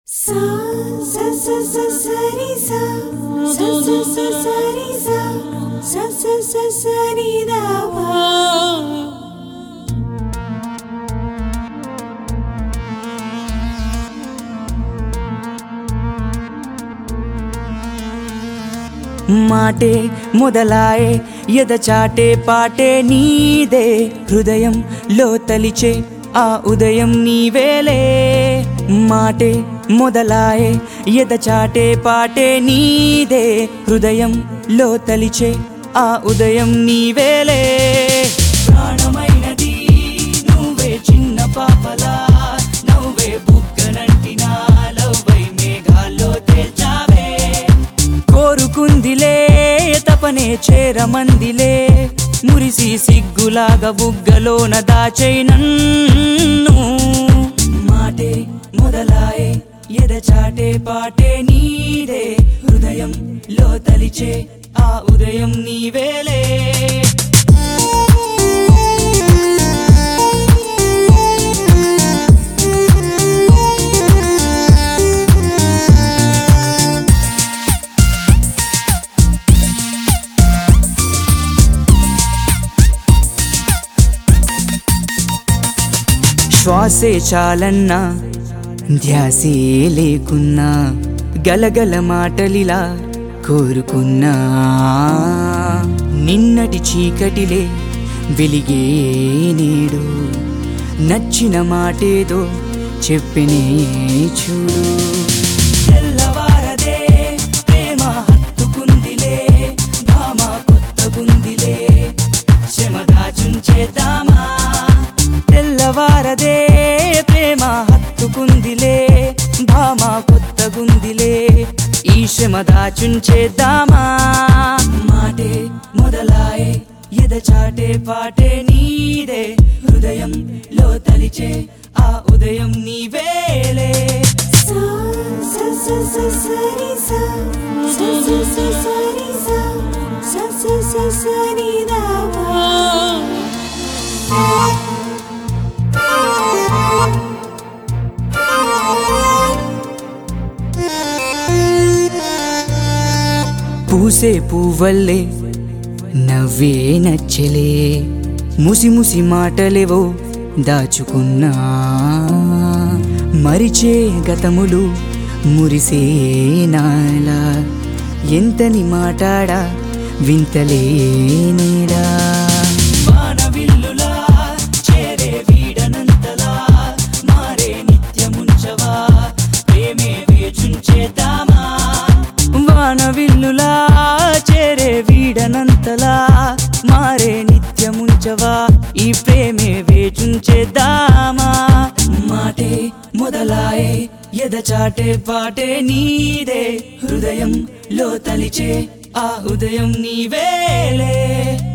సా స స స సరి సా స స స సరి సా స స స సరి దా పా మాటే మొదలాయే ఎదచాటే పాటే నీదే హృదయం లో తలిచే ఆ ఉదయం నీవేలే మాటే మొదలాయే ఎదచాటే పాటే నీదే హృదయం లో తలిచే ఆ ఉదయం నీవేలే ప్రాణమైనది నువ్వే చిన్న పాపలా నవ్వే బుగ్గనంటినా లవ్వై మేఘాల్లో తేల్చావే కోరుకుందిలే తపనే చేరమందిలే మురిసి సిగ్గులాగా బుగ్గలోన దాచై నన్ను మాటే మొదలాయే ఎదచాటే పాటే నీదే హృదయం లో తలిచే ఆ ఉదయం నీవేలే శ్వాసే చాలన్నా ధ్యాసే లేకున్నా గలగల మాటలిలా కోరుకున్నా నిన్నటి చీకటిలే వెలిగే నేడు నచ్చిన మాటేదో చెప్పినే చూడు తెల్లవారదే ప్రేమ హత్తుకుందిలే భామ కొత్త గుందిలే క్షమ దాచుంచేద్దామా తెల్లవారదే ప్రేమ హత్తుకుందిలే భామ కొత్త గుందిలే ఈ శ్రమ దాచుంచేద్దామా మాటే మొదలాయే ఎదచాటే పాటే నీదే హృదయం లో తలిచే ఆ ఉదయం నీవేలే సా స స స సరి సా స స స సరి సా స స స సరి దా పా పూసే పువ్వల్లే నవ్వే నచ్చలే ముసి ముసి మాటలేవో దాచుకున్నా మరిచే గతములు మురిసే నాలా ఎంతని మాటాడా వింతలే నేడా వానవిల్లులా చేరే వీడనంతలా మారే నిత్యముంచవా ప్రేమే వేచుంచేద్దామా వానవిల్లులా చేరే వీడనంతలా మారే నిత్యముంచవా ఈ ప్రేమే వేచుంచేద్దామా మాటే మొదలాయే ఎదచాటే పాటే నీదే హృదయం లో తలిచే ఆ ఉదయం నీవేలే